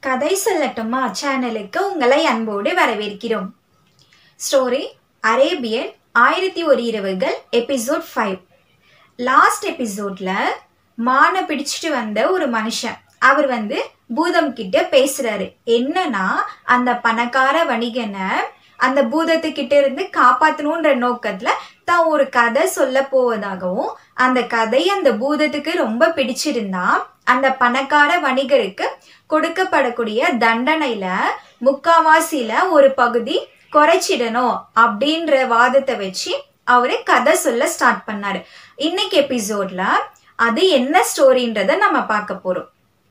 கதை சொல்லட்டுமா சேனலுக்கு உங்களை அன்போடு வரவேற்கிறோம் ஸ்டோரி அரேபியன் ஆயிரத்தி ஒரு இரவுகள் எபிசோட் ஃபைவ் லாஸ்ட் எபிசோட்ல மானை பிடிச்சிட்டு வந்த ஒரு மனுஷன் அவர் வந்து பூதம் கிட்ட பேசுறாரு என்னன்னா அந்த பணக்கார வணிகனை அந்த பூதத்துக்கிட்ட இருந்து காப்பாத்தணுன்ற நோக்கத்துல தான் ஒரு கதை சொல்ல போவதாகவும் அந்த கதை அந்த பூதத்துக்கு ரொம்ப பிடிச்சிருந்தா அந்த பணக்கார வணிகருக்கு கொடுக்கப்படக்கூடிய தண்டனையில முக்காவாசியில ஒரு பகுதி குறைச்சிடணும் அப்படின்ற வாதத்தை வச்சு அவரு கதை சொல்ல ஸ்டார்ட் பண்ணாரு இன்னைக்கு எபிசோட்ல அது என்ன ஸ்டோரின்றத நம்ம பார்க்க போறோம்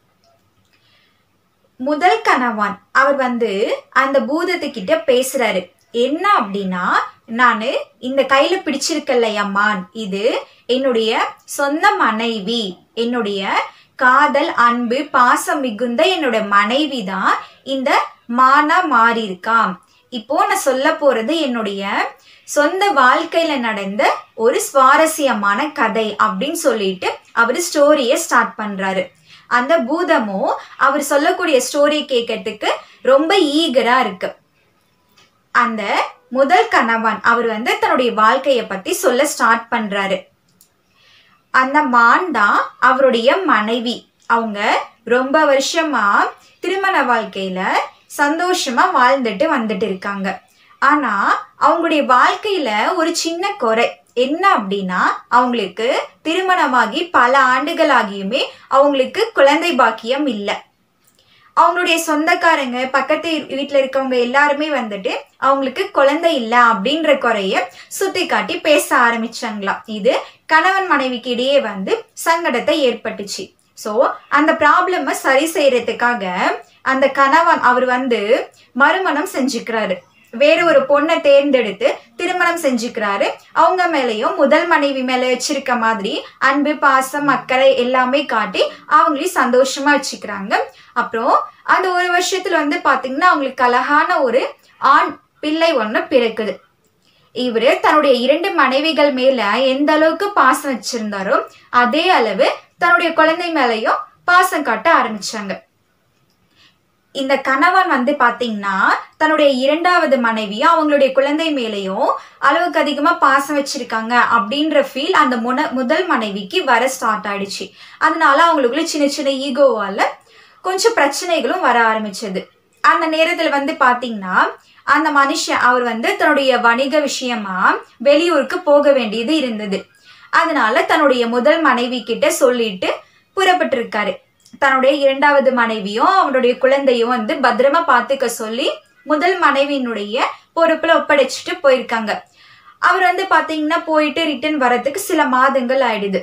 முதல் கணவான் அவர் வந்து அந்த பூதத்துக்கிட்ட பேசுறாரு என்ன அப்படின்னா நான் இந்த கையில பிடிச்சிருக்கல்லையம்மான் இது என்னுடைய சொந்த மனைவி என்னுடைய காதல் அன்பு பாசம் மிகுந்த என்னோட மனைவி தான் இந்த மானா மாறி இருக்காம் இப்போ நான் சொல்ல போறது என்னுடைய சொந்த வாழ்க்கையில நடந்த ஒரு சுவாரஸ்யமான கதை அப்படின்னு சொல்லிட்டு அவரு ஸ்டோரிய ஸ்டார்ட் பண்றாரு அந்த பூதமும் அவர் சொல்லக்கூடிய ஸ்டோரி கேட்கறதுக்கு ரொம்ப ஈகரா இருக்கு அந்த முதல் கணவன் அவர் வந்து தன்னுடைய வாழ்க்கைய பத்தி சொல்ல ஸ்டார்ட் பண்றாரு அந்த மான் தான் அவருடைய மனைவி அவங்க ரொம்ப வருஷமா திருமண வாழ்க்கையில சந்தோஷமா வாழ்ந்துட்டு வந்துட்டு இருக்காங்க ஆனா அவங்களுடைய வாழ்க்கையில ஒரு சின்ன குறை என்ன அப்படின்னா அவங்களுக்கு திருமணமாகி பல ஆண்டுகள் ஆகியுமே அவங்களுக்கு குழந்தை பாக்கியம் இல்லை அவங்களுடைய சொந்தக்காரங்க பக்கத்து வீட்டில் இருக்கவங்க எல்லாருமே வந்துட்டு அவங்களுக்கு குழந்தை இல்லை அப்படின்ற குறைய சுட்டி காட்டி பேச ஆரம்பிச்சாங்களாம் இது கணவன் மனைவிக்கு இடையே வந்து சங்கடத்தை ஏற்பட்டுச்சு ஸோ அந்த ப்ராப்ளமை சரி செய்யறதுக்காக அந்த கணவன் அவர் வந்து மறுமணம் செஞ்சுக்கிறாரு வேற ஒரு பொண்ணை தேர்ந்தெடுத்து திருமணம் செஞ்சுக்கிறாரு அவங்க மேலேயும் முதல் மனைவி மேல வச்சிருக்க மாதிரி அன்பு பாசம் அக்கறை எல்லாமே காட்டி அவங்களையும் சந்தோஷமா வச்சுக்கிறாங்க அப்புறம் அந்த ஒரு வருஷத்துல வந்து பாத்தீங்கன்னா அவங்களுக்கு அழகான ஒரு ஆண் பிள்ளை ஒன்று பிறக்குது இவரு தன்னுடைய இரண்டு மனைவிகள் மேல எந்த அளவுக்கு பாசம் வச்சிருந்தாரோ அதே அளவு தன்னுடைய குழந்தை மேலையும் பாசம் காட்ட ஆரம்பிச்சாங்க இந்த கணவன் வந்து பாத்தீங்கன்னா தன்னுடைய இரண்டாவது மனைவியும் அவங்களுடைய குழந்தை மேலேயும் அளவுக்கு அதிகமா பாசம் வச்சிருக்காங்க அப்படின்ற ஃபீல் அந்த முன முதல் மனைவிக்கு வர ஸ்டார்ட் ஆயிடுச்சு அதனால அவங்களுக்குள்ள சின்ன சின்ன ஈகோவால கொஞ்சம் பிரச்சனைகளும் வர ஆரம்பிச்சது அந்த நேரத்துல வந்து பாத்தீங்கன்னா அந்த மனுஷன் அவர் வந்து தன்னுடைய வணிக விஷயமா வெளியூருக்கு போக வேண்டியது இருந்தது அதனால தன்னுடைய முதல் மனைவி கிட்ட சொல்லிட்டு புறப்பட்டிருக்காரு தன்னுடைய இரண்டாவது மனைவியும் அவனுடைய குழந்தையும் வந்து பத்திரமா பார்த்துக்க சொல்லி முதல் மனைவியினுடைய பொறுப்புல ஒப்படைச்சிட்டு போயிருக்காங்க அவர் வந்து பாத்தீங்கன்னா போயிட்டு ரிட்டர்ன் வரதுக்கு சில மாதங்கள் ஆயிடுது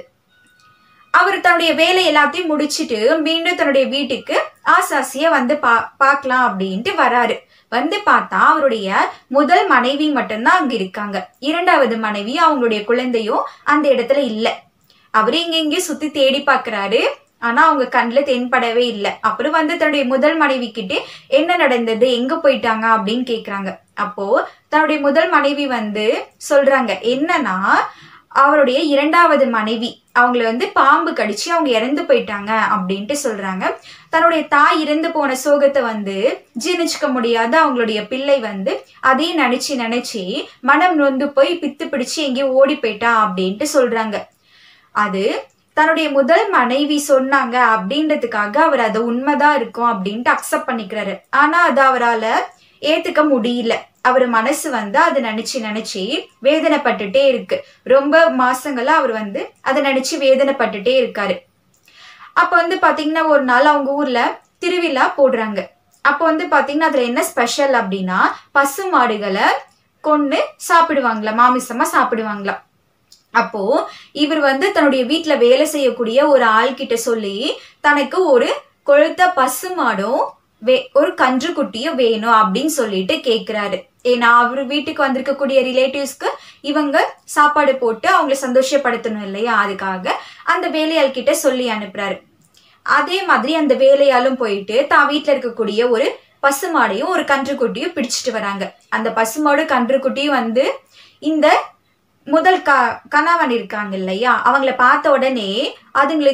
அவர் தன்னுடைய வேலை எல்லாத்தையும் முடிச்சிட்டு மீண்டும் தன்னுடைய வீட்டுக்கு ஆசாசிய வந்து பா பார்க்கலாம் அப்படின்ட்டு வராரு வந்து பார்த்தா அவருடைய முதல் மனைவி மட்டும்தான் அங்க இருக்காங்க இரண்டாவது மனைவி அவங்களுடைய குழந்தையும் அந்த இடத்துல இல்ல அவரு இங்க இங்கே சுத்தி தேடி பாக்குறாரு ஆனா அவங்க கண்ணில் தென்படவே இல்லை அப்புறம் வந்து தன்னுடைய முதல் மனைவி கிட்டே என்ன நடந்தது எங்க போயிட்டாங்க அப்படின்னு கேக்குறாங்க அப்போ தன்னுடைய முதல் மனைவி வந்து சொல்றாங்க என்னன்னா அவருடைய இரண்டாவது மனைவி அவங்கள வந்து பாம்பு கடிச்சு அவங்க இறந்து போயிட்டாங்க அப்படின்ட்டு சொல்றாங்க தன்னுடைய தாய் இறந்து போன சோகத்தை வந்து ஜீர்ணிச்சுக்க முடியாத அவங்களுடைய பிள்ளை வந்து அதையும் நினைச்சு நினைச்சு மனம் நொந்து போய் பித்து பிடிச்சு எங்கேயோ ஓடி போயிட்டா அப்படின்ட்டு சொல்றாங்க அது தன்னுடைய முதல் மனைவி சொன்னாங்க அப்படின்றதுக்காக அவர் அது உண்மைதான் இருக்கும் அப்படின்ட்டு அக்செப்ட் பண்ணிக்கிறாரு ஆனா அது அவரால் ஏத்துக்க முடியல அவர் மனசு வந்து அதை நினைச்சு நினைச்சு வேதனைப்பட்டுட்டே இருக்கு ரொம்ப மாசங்களா அவர் வந்து அதை நினைச்சு வேதனைப்பட்டுட்டே இருக்காரு அப்ப வந்து பாத்தீங்கன்னா ஒரு நாள் அவங்க ஊர்ல திருவிழா போடுறாங்க அப்போ வந்து பாத்தீங்கன்னா அதுல என்ன ஸ்பெஷல் அப்படின்னா பசு மாடுகளை கொண்டு சாப்பிடுவாங்களா மாமிசமா சாப்பிடுவாங்களா அப்போ இவர் வந்து தன்னுடைய வீட்டுல வேலை செய்யக்கூடிய ஒரு ஆள் கிட்ட சொல்லி தனக்கு ஒரு கொழுத்த பசு மாடும் வே ஒரு கன்று குட்டியும் வேணும் அப்படின்னு சொல்லிட்டு கேக்குறாரு ஏன்னா அவர் வீட்டுக்கு வந்திருக்கக்கூடிய ரிலேட்டிவ்ஸ்க்கு இவங்க சாப்பாடு போட்டு அவங்கள சந்தோஷப்படுத்தணும் இல்லையா அதுக்காக அந்த வேலையாள் கிட்ட சொல்லி அனுப்புறாரு அதே மாதிரி அந்த வேலையாலும் போயிட்டு தான் வீட்டுல இருக்கக்கூடிய ஒரு பசுமாடையும் ஒரு கன்றுக்குட்டியும் பிடிச்சிட்டு வராங்க அந்த பசுமாடு கன்றுக்குட்டியும் வந்து இந்த முதல் க கணவன் இருக்காங்க இல்லையா அவங்கள பார்த்த உடனே அதுங்களுக்கு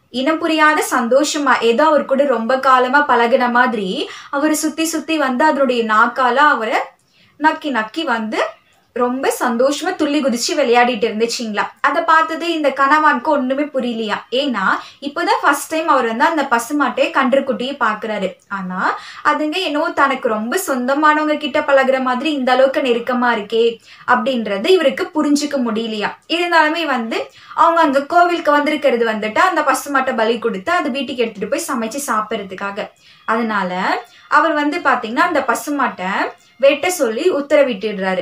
இனம் புரியாத சந்தோஷமா ஏதோ அவர் கூட ரொம்ப காலமா பழகுன மாதிரி அவர் சுத்தி சுத்தி வந்து அதனுடைய நாக்கால அவரை நக்கி நக்கி வந்து ரொம்ப சந்தோஷமா துள்ளி குதிச்சு விளையாடிட்டு இருந்துச்சுங்களா அதை பார்த்தது இந்த கணவானுக்கு ஒண்ணுமே புரியலையா ஏன்னா இப்போதான் ஃபர்ஸ்ட் டைம் அவர் வந்து அந்த பசுமாட்டை கன்றுக்குட்டியை பாக்குறாரு ஆனா அதுங்க என்னவோ தனக்கு ரொம்ப சொந்தமானவங்க கிட்ட பழகுற மாதிரி இந்த அளவுக்கு நெருக்கமா இருக்கே அப்படின்றது இவருக்கு புரிஞ்சுக்க முடியலையா இருந்தாலுமே வந்து அவங்க அங்க கோவிலுக்கு வந்திருக்கிறது வந்துட்டு அந்த பசுமாட்டை பலி கொடுத்து அது வீட்டுக்கு எடுத்துட்டு போய் சமைச்சு சாப்பிட்றதுக்காக அதனால அவர் வந்து பாத்தீங்கன்னா அந்த பசுமாட்டை வெட்ட சொல்லி உத்தரவிட்டுடுறாரு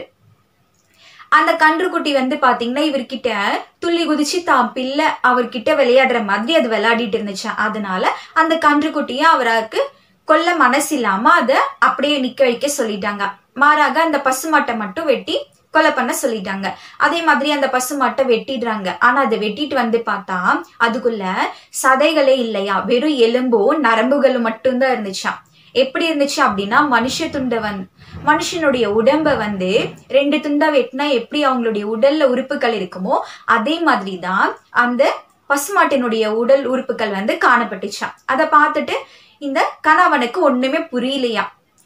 அந்த கன்றுக்குட்டி வந்து பாத்தீங்கன்னா இவர்கிட்ட துள்ளி குதிச்சு தான் பிள்ளை அவர்கிட்ட விளையாடுற மாதிரி அது விளையாடிட்டு இருந்துச்சு அதனால அந்த கன்றுக்குட்டிய அவருக்கு கொல்ல மனசு இல்லாம அதை அப்படியே நிக்க வைக்க சொல்லிட்டாங்க மாறாக அந்த பசுமாட்டை மட்டும் வெட்டி கொலை பண்ண சொல்லிட்டாங்க அதே மாதிரி அந்த பசுமாட்டை வெட்டிடுறாங்க ஆனா அதை வெட்டிட்டு வந்து பார்த்தா அதுக்குள்ள சதைகளே இல்லையா வெறும் எலும்பும் நரம்புகளும் மட்டும்தான் இருந்துச்சாம் எப்படி இருந்துச்சு அப்படின்னா மனுஷ துண்டை வந்து மனுஷனுடைய உடம்ப வந்து ரெண்டு துண்டா வெட்டினா எப்படி அவங்களுடைய உடல்ல உறுப்புகள் இருக்குமோ அதே மாதிரி தான் அந்த பசுமாட்டினுடைய உடல் உறுப்புகள் வந்து காணப்பட்டுச்சாம் அதை பார்த்துட்டு இந்த கணவனுக்கு ஒண்ணுமே புரியலையா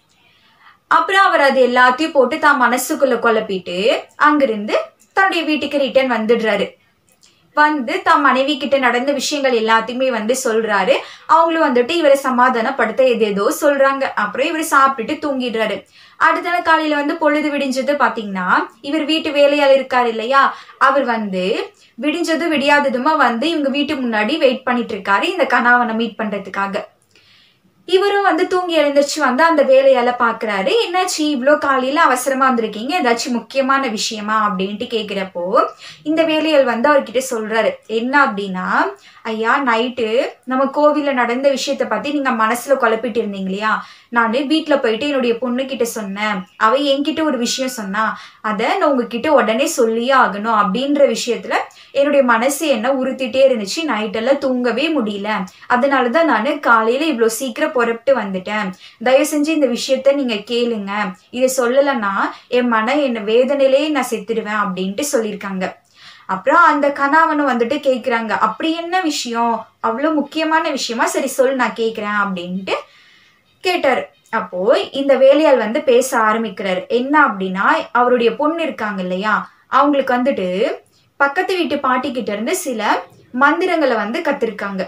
அப்புறம் அவர் அது எல்லாத்தையும் போட்டு தான் மனசுக்குள்ள குழப்பிட்டு அங்கிருந்து தன்னுடைய வீட்டுக்கு ரிட்டர்ன் வந்துடுறாரு வந்து தம் மனைவி கிட்ட நடந்த விஷயங்கள் எல்லாத்தையுமே வந்து சொல்றாரு அவங்களும் வந்துட்டு இவரை சமாதானப்படுத்த எது ஏதோ சொல்றாங்க அப்புறம் இவர் சாப்பிட்டுட்டு தூங்கிடுறாரு அடுத்த நாள் காலையில வந்து பொழுது விடிஞ்சது பாத்தீங்கன்னா இவர் வீட்டு வேலையாள் இருக்காரு இல்லையா அவர் வந்து விடிஞ்சது விடியாததுமா வந்து இவங்க வீட்டு முன்னாடி வெயிட் பண்ணிட்டு இருக்காரு இந்த கணவனை மீட் பண்றதுக்காக இவரும் வந்து தூங்கி எழுந்திருச்சு வந்து அந்த வேலையால பாக்குறாரு என்னாச்சு இவ்வளோ காலையில அவசரமா வந்திருக்கீங்க ஏதாச்சும் முக்கியமான விஷயமா அப்படின்ட்டு கேக்குறப்போ இந்த வேலையாள் வந்து அவர்கிட்ட சொல்றாரு என்ன அப்படின்னா ஐயா நைட்டு நம்ம கோவில்ல நடந்த விஷயத்த பத்தி நீங்க மனசுல குழப்பிட்டு இருந்தீங்க இல்லையா நான் வீட்டுல போயிட்டு என்னுடைய பொண்ணு கிட்ட சொன்னேன் அவ என்கிட்ட ஒரு விஷயம் சொன்னா அதை நான் உங்ககிட்ட உடனே சொல்லியே ஆகணும் அப்படின்ற விஷயத்துல என்னுடைய மனசு என்ன உறுத்திட்டே இருந்துச்சு நைட்டெல்லாம் தூங்கவே முடியல அதனாலதான் நான் காலையில இவ்வளவு சீக்கிரம் புறப்பட்டு வந்துட்டேன் தயவு செஞ்சு இந்த விஷயத்த நீங்க கேளுங்க இதை சொல்லலைன்னா என் மன என்ன வேதனையிலே நான் செத்துடுவேன் அப்படின்ட்டு சொல்லியிருக்காங்க அப்புறம் அந்த கணவனும் வந்துட்டு கேக்குறாங்க அப்படி என்ன விஷயம் அவ்வளவு முக்கியமான விஷயமா சரி சொல் நான் கேக்குறேன் அப்படின்ட்டு கேட்டாரு அப்போ இந்த வேலையாள் வந்து பேச ஆரம்பிக்கிறாரு என்ன அப்படின்னா அவருடைய பொண்ணு இருக்காங்க இல்லையா அவங்களுக்கு வந்துட்டு பக்கத்து வீட்டு பாட்டி கிட்ட இருந்து சில மந்திரங்களை வந்து கத்திருக்காங்க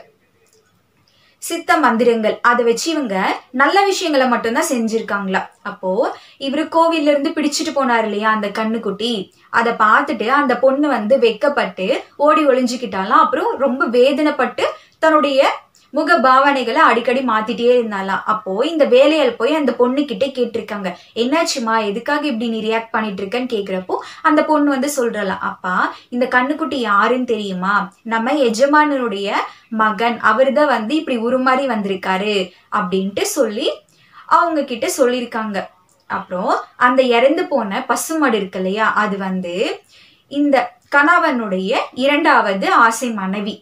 சித்த மந்திரங்கள் அதை வச்சு இவங்க நல்ல விஷயங்களை மட்டும்தான் செஞ்சிருக்காங்களா அப்போ இவரு கோவில்ல இருந்து பிடிச்சிட்டு போனார் இல்லையா அந்த கண்ணுக்குட்டி அதை பார்த்துட்டு அந்த பொண்ணு வந்து வெக்கப்பட்டு ஓடி ஒளிஞ்சுக்கிட்டாலாம் அப்புறம் ரொம்ப வேதனைப்பட்டு தன்னுடைய முக பாவனைகளை அடிக்கடி மாத்திட்டே இருந்தாலாம் அப்போ இந்த வேலையால் போய் அந்த பொண்ணு கிட்ட கேட்டிருக்காங்க என்னாச்சுமா எதுக்காக இப்படி நீ ரியாக்ட் பண்ணிட்டு இருக்கன்னு கேக்குறப்போ அந்த பொண்ணு வந்து சொல்றலாம் அப்பா இந்த கண்ணுக்குட்டி யாருன்னு தெரியுமா நம்ம எஜமானனுடைய மகன் அவர்தான் வந்து இப்படி உருமாறி வந்திருக்காரு அப்படின்ட்டு சொல்லி அவங்க கிட்ட சொல்லியிருக்காங்க அப்புறம் அந்த இறந்து போன பசுமாடு இருக்கு இல்லையா அது வந்து இந்த கணவனுடைய இரண்டாவது ஆசை மனைவி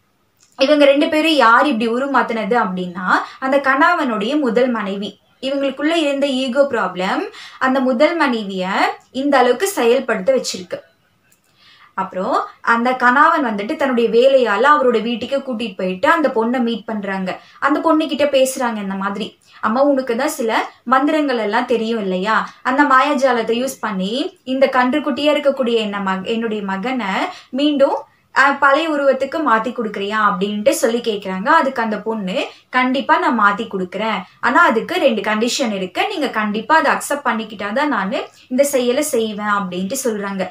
இவங்க ரெண்டு பேரும் யார் இப்படி உருமாத்தினது அப்படின்னா அந்த கணவனுடைய முதல் மனைவி இவங்களுக்குள்ள இருந்த ஈகோ ப்ராப்ளம் அந்த முதல் மனைவிய இந்த அளவுக்கு செயல்படுத்த வச்சிருக்கு அப்புறம் அந்த கணவன் வந்துட்டு தன்னுடைய வேலையால அவரோட வீட்டுக்கு கூட்டிட்டு போயிட்டு அந்த பொண்ணை மீட் பண்றாங்க அந்த பொண்ணு கிட்ட பேசுறாங்க இந்த மாதிரி அம்மா உனக்கு தான் சில மந்திரங்கள் எல்லாம் தெரியும் இல்லையா அந்த மாயாஜாலத்தை யூஸ் பண்ணி இந்த கன்றுக்குட்டியா இருக்கக்கூடிய என்ன மக என்னுடைய மகனை மீண்டும் அஹ், பழைய உருவத்துக்கு மாத்தி கொடுக்குறியா அப்படின்ட்டு சொல்லி கேக்குறாங்க அதுக்கு அந்த பொண்ணு கண்டிப்பா நான் மாத்தி கொடுக்குறேன் ஆனா அதுக்கு ரெண்டு கண்டிஷன் இருக்கு நீங்க கண்டிப்பா அதை அக்செப்ட் பண்ணிக்கிட்டாதான் நான் இந்த செயலை செய்வேன் அப்படின்ட்டு சொல்றாங்க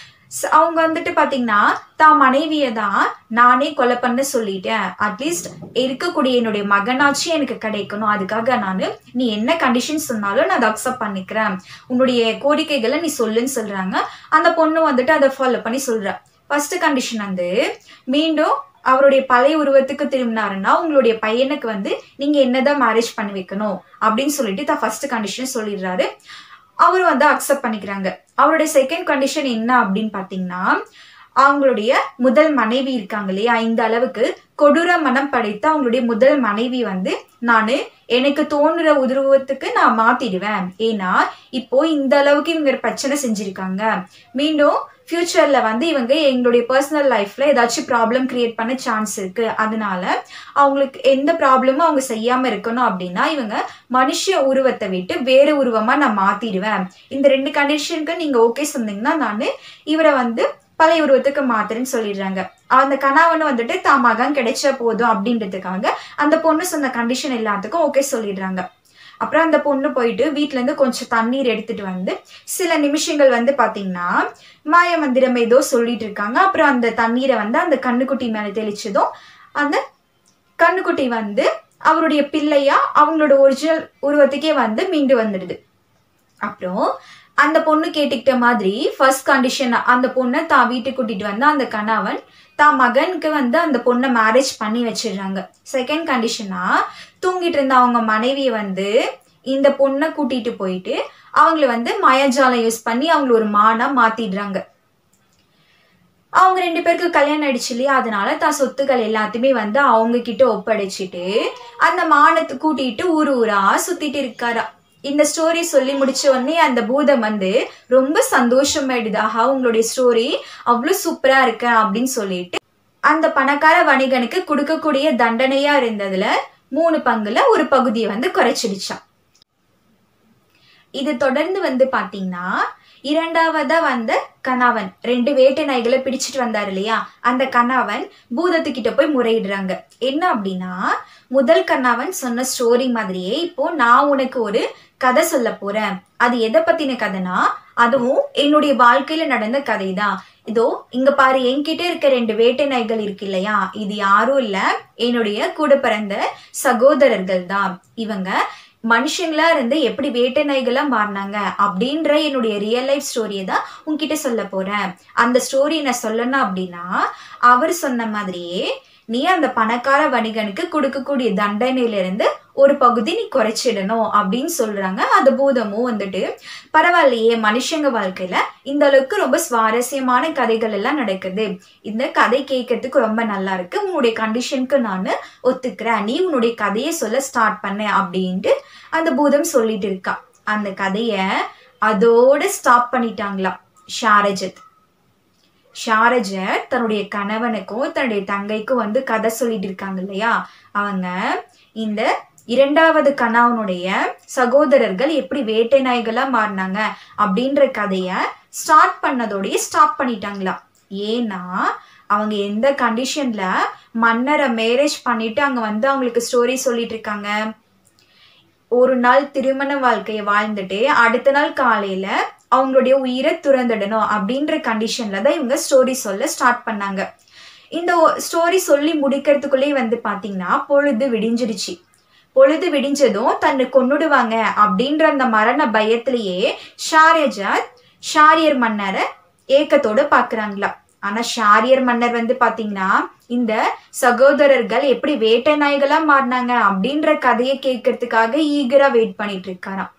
ச- அவங்க வந்துட்டு பாத்தீங்கன்னா தான் மனைவியை தான் நானே கொலை பண்ண சொல்லிட்டேன் அட்லீஸ்ட் இருக்கக்கூடிய என்னுடைய மகனாச்சும் எனக்கு கிடைக்கணும் அதுக்காக நான் நீ என்ன கண்டிஷன் சொன்னாலும் நான் அதை அக்செப்ட் பண்ணிக்கிறேன் உன்னுடைய கோரிக்கைகளை நீ சொல்லுன்னு சொல்றாங்க அந்த பொண்ணு வந்துட்டு அதை ஃபாலோ பண்ணி சொல்றா ஃபர்ஸ்ட் கண்டிஷன் வந்து மீண்டும் அவருடைய பழைய உருவத்துக்கு திரும்பினாருன்னா உங்களுடைய பையனுக்கு வந்து நீங்க என்னதான் மேரேஜ் பண்ணி வைக்கணும் அப்படின்னு சொல்லிட்டு தான் ஃபர்ஸ்ட் கண்டிஷன் சொல்லிடுறாரு அவர் வந்து அக்செப்ட் பண்ணிக்கிறாங்க அவருடைய செகண்ட் கண்டிஷன் என்ன அப்படின்னு பாத்தீங்கன்னா அவங்களுடைய முதல் மனைவி இருக்காங்க இல்லையா இந்த அளவுக்கு கொடூர மனம் படைத்த அவங்களுடைய முதல் மனைவி வந்து நான் எனக்கு தோணுற உருவத்துக்கு நான் மாத்திடுவேன் ஏன்னா இப்போ இந்த அளவுக்கு இவங்க பிரச்சனை செஞ்சிருக்காங்க மீண்டும் ஃபியூச்சர்ல வந்து இவங்க எங்களுடைய பர்சனல் லைஃப்ல ஏதாச்சும் ப்ராப்ளம் கிரியேட் பண்ண சான்ஸ் இருக்கு அதனால அவங்களுக்கு எந்த ப்ராப்ளமும் அவங்க செய்யாம இருக்கணும் அப்படின்னா இவங்க மனுஷ உருவத்தை விட்டு வேற உருவமா நான் மாத்திடுவேன் இந்த ரெண்டு கண்டிஷனுக்கு நீங்க ஓகே சொன்னீங்கன்னா நான் இவரை வந்து பழைய உருவத்துக்கு மாத்துறேன்னு சொல்லிடுறாங்க அந்த கணவன் வந்துட்டு தான் மகன் கிடைச்சா போதும் அப்படின்றதுக்காக அந்த பொண்ணு சொன்ன கண்டிஷன் எல்லாத்துக்கும் ஓகே சொல்லிடுறாங்க அப்புறம் அந்த பொண்ணு போயிட்டு வீட்ல இருந்து கொஞ்சம் தண்ணீர் எடுத்துட்டு வந்து சில நிமிஷங்கள் வந்து பாத்தீங்கன்னா மாய மந்திரம் ஏதோ சொல்லிட்டு இருக்காங்க அப்புறம் அந்த தண்ணீரை வந்து அந்த கண்ணுக்குட்டி மேல தெளிச்சதும் அந்த கண்ணுக்குட்டி வந்து அவருடைய பிள்ளையா அவங்களோட ஒரிஜினல் உருவத்துக்கே வந்து மீண்டு வந்துடுது அப்புறம் அந்த பொண்ணு கேட்டுக்கிட்ட மாதிரி ஃபர்ஸ்ட் கண்டிஷன் அந்த பொண்ணை தான் வீட்டுக்கு கூட்டிட்டு வந்து அந்த கணவன் தான் மகனுக்கு வந்து அந்த பொண்ணை மேரேஜ் பண்ணி வச்சிடுறாங்க செகண்ட் கண்டிஷனா தூங்கிட்டு இருந்த அவங்க மனைவியை வந்து இந்த பொண்ணை கூட்டிட்டு போயிட்டு அவங்கள வந்து மாயாஜாலம் யூஸ் பண்ணி அவங்கள ஒரு மானா மாத்திடுறாங்க அவங்க ரெண்டு பேருக்கு கல்யாணம் ஆயிடுச்சு இல்லையா அதனால தான் சொத்துக்கள் எல்லாத்தையுமே வந்து அவங்க கிட்ட ஒப்படைச்சிட்டு அந்த மானத்தை கூட்டிட்டு ஊர் ஊரா சுத்திட்டு இருக்காரா இந்த ஸ்டோரி சொல்லி முடிச்ச உடனே அந்த பூதம் வந்து ரொம்ப சந்தோஷமாயிடுது ஆஹா உங்களுடைய ஸ்டோரி அவ்வளோ சூப்பரா இருக்கு அப்படின்னு சொல்லிட்டு அந்த பணக்கார வணிகனுக்கு கொடுக்கக்கூடிய தண்டனையா இருந்ததுல மூணு பங்குல ஒரு பகுதியை வந்து குறைச்சிடுச்சான் இது தொடர்ந்து வந்து பாத்தீங்கன்னா இரண்டாவதா வந்த கணவன் ரெண்டு வேட்டை நாய்களை பிடிச்சிட்டு வந்தாரு இல்லையா அந்த கணவன் பூதத்துக்கிட்ட போய் முறையிடுறாங்க என்ன அப்படின்னா முதல் கணவன் சொன்ன ஸ்டோரி மாதிரியே இப்போ நான் உனக்கு ஒரு கதை சொல்ல போறேன் அது எதை பத்தின கதைனா அதுவும் என்னுடைய வாழ்க்கையில நடந்த கதை தான் இதோ இங்க பாரு என்கிட்ட இருக்க ரெண்டு வேட்டை நாய்கள் இருக்கு இல்லையா இது யாரும் இல்ல என்னுடைய கூட பிறந்த சகோதரர்கள் தான் இவங்க மனுஷங்களா இருந்து எப்படி வேட்டை நாய்களா மாறினாங்க அப்படின்ற என்னுடைய ரியல் லைஃப் ஸ்டோரியை தான் உன்கிட்ட சொல்ல போறேன் அந்த ஸ்டோரி நான் சொல்லணும் அப்படின்னா அவர் சொன்ன மாதிரியே நீ அந்த பணக்கார வணிகனுக்கு கொடுக்கக்கூடிய தண்டனையில இருந்து ஒரு பகுதி நீ குறைச்சிடணும் அப்படின்னு சொல்றாங்க அந்த பூதமும் வந்துட்டு பரவாயில்லையே மனுஷங்க வாழ்க்கையில இந்த அளவுக்கு ரொம்ப சுவாரஸ்யமான கதைகள் எல்லாம் நடக்குது இந்த கதை கேட்கறதுக்கு ரொம்ப நல்லா இருக்கு உன்னுடைய கண்டிஷனுக்கு நான் ஒத்துக்கிறேன் நீ உன்னுடைய கதையை சொல்ல ஸ்டார்ட் பண்ண அப்படின்ட்டு அந்த பூதம் சொல்லிட்டு இருக்கா அந்த கதைய அதோட ஸ்டாப் பண்ணிட்டாங்களாம் ஷாரஜத் ஷாரஜர் தன்னுடைய கணவனுக்கும் தன்னுடைய தங்கைக்கும் வந்து கதை சொல்லிட்டு இருக்காங்க இல்லையா அவங்க இந்த இரண்டாவது கணவனுடைய சகோதரர்கள் எப்படி வேட்டை நாய்களா மாறினாங்க அப்படின்ற கதைய ஸ்டார்ட் பண்ணதோடய ஸ்டாப் பண்ணிட்டாங்களா ஏன்னா அவங்க எந்த கண்டிஷன்ல மன்னரை மேரேஜ் பண்ணிட்டு அங்க வந்து அவங்களுக்கு ஸ்டோரி சொல்லிட்டு இருக்காங்க ஒரு நாள் திருமண வாழ்க்கையை வாழ்ந்துட்டு அடுத்த நாள் காலையில அவங்களுடைய உயிரை துறந்துடணும் அப்படின்ற கண்டிஷன்ல தான் இவங்க ஸ்டோரி சொல்ல ஸ்டார்ட் பண்ணாங்க இந்த ஸ்டோரி சொல்லி முடிக்கிறதுக்குள்ளே வந்து பாத்தீங்கன்னா பொழுது விடிஞ்சிடுச்சு பொழுது விடிஞ்சதும் தன்னை கொன்னுடுவாங்க அப்படின்ற அந்த மரண பயத்திலேயே ஷாரியஜாத் ஷாரியர் மன்னரை ஏக்கத்தோட பாக்குறாங்களா ஆனா ஷாரியர் மன்னர் வந்து பாத்தீங்கன்னா இந்த சகோதரர்கள் எப்படி வேட்டை நாய்களா மாறினாங்க அப்படின்ற கதையை கேட்கறதுக்காக ஈகரா வெயிட் பண்ணிட்டு இருக்காராம்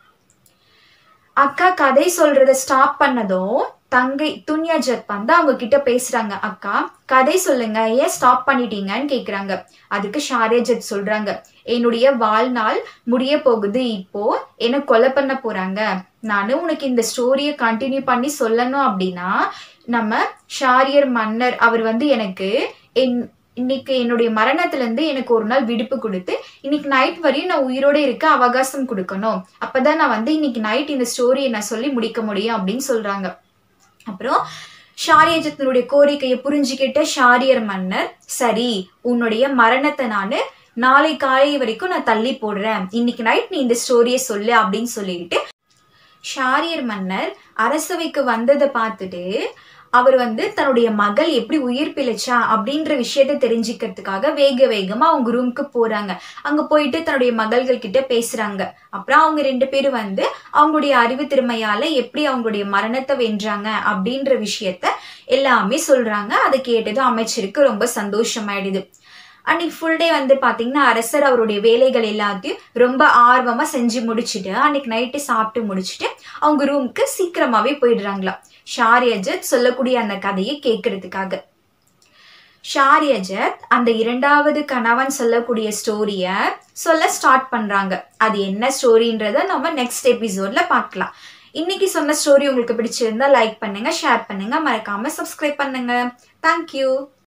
அக்கா கதை சொல்றத ஸ்டாப் பண்ணதும் தங்கை துன்யாஜத் வந்து அவங்க கிட்ட பேசுறாங்க அக்கா கதை சொல்லுங்க ஏன் ஸ்டாப் பண்ணிட்டீங்கன்னு கேக்குறாங்க அதுக்கு ஷாரேஜத் சொல்றாங்க என்னுடைய வாழ்நாள் முடிய போகுது இப்போ என்ன கொலை பண்ண போறாங்க நானு உனக்கு இந்த ஸ்டோரியை கண்டினியூ பண்ணி சொல்லணும் அப்படின்னா நம்ம ஷாரியர் மன்னர் அவர் வந்து எனக்கு என் இன்னைக்கு என்னுடைய மரணத்துல இருந்து எனக்கு ஒரு நாள் விடுப்பு கொடுத்து இன்னைக்கு நைட் வரையும் நான் உயிரோட இருக்க அவகாசம் கொடுக்கணும் அப்பதான் நான் வந்து இன்னைக்கு நைட் இந்த ஸ்டோரியை நான் சொல்லி முடிக்க முடியும் அப்படின்னு சொல்றாங்க அப்புறம் ஷாரியஜத்தினுடைய கோரிக்கையை புரிஞ்சுக்கிட்ட ஷாரியர் மன்னர் சரி உன்னுடைய மரணத்தை நானு நாளை காலை வரைக்கும் நான் தள்ளி போடுறேன் இன்னைக்கு நைட் நீ இந்த ஸ்டோரியை சொல்லு அப்படின்னு சொல்லிட்டு ஷாரியர் மன்னர் அரசவைக்கு வந்ததை பார்த்துட்டு அவர் வந்து தன்னுடைய மகள் எப்படி உயிர் பிழைச்சா அப்படின்ற விஷயத்த தெரிஞ்சுக்கிறதுக்காக வேக வேகமா அவங்க ரூமுக்கு போறாங்க அங்க போயிட்டு தன்னுடைய மகள்கள் கிட்ட பேசுறாங்க அப்புறம் அவங்க ரெண்டு பேரும் வந்து அவங்களுடைய அறிவு திறமையால எப்படி அவங்களுடைய மரணத்தை வென்றாங்க அப்படின்ற விஷயத்த எல்லாமே சொல்றாங்க அதை கேட்டதும் அமைச்சருக்கு ரொம்ப சந்தோஷமாயிடுது அன்னைக்கு ஃபுல் டே வந்து பாத்தீங்கன்னா அரசர் அவருடைய வேலைகள் எல்லாத்தையும் ரொம்ப ஆர்வமா செஞ்சு முடிச்சுட்டு அன்னைக்கு நைட்டு சாப்பிட்டு முடிச்சுட்டு அவங்க ரூமுக்கு சீக்கிரமாவே போயிடுறாங்களாம் ஷாரியஜத் சொல்லக்கூடிய அந்த கதையை கேட்கறதுக்காக ஷாரியஜத் அந்த இரண்டாவது கணவன் சொல்லக்கூடிய ஸ்டோரிய சொல்ல ஸ்டார்ட் பண்றாங்க அது என்ன ஸ்டோரின்றத நம்ம நெக்ஸ்ட் எபிசோட்ல பார்க்கலாம் இன்னைக்கு சொன்ன ஸ்டோரி உங்களுக்கு பிடிச்சிருந்தா லைக் பண்ணுங்க ஷேர் பண்ணுங்க மறக்காம சப்ஸ்கிரைப் பண்ணுங்க தேங்க்யூ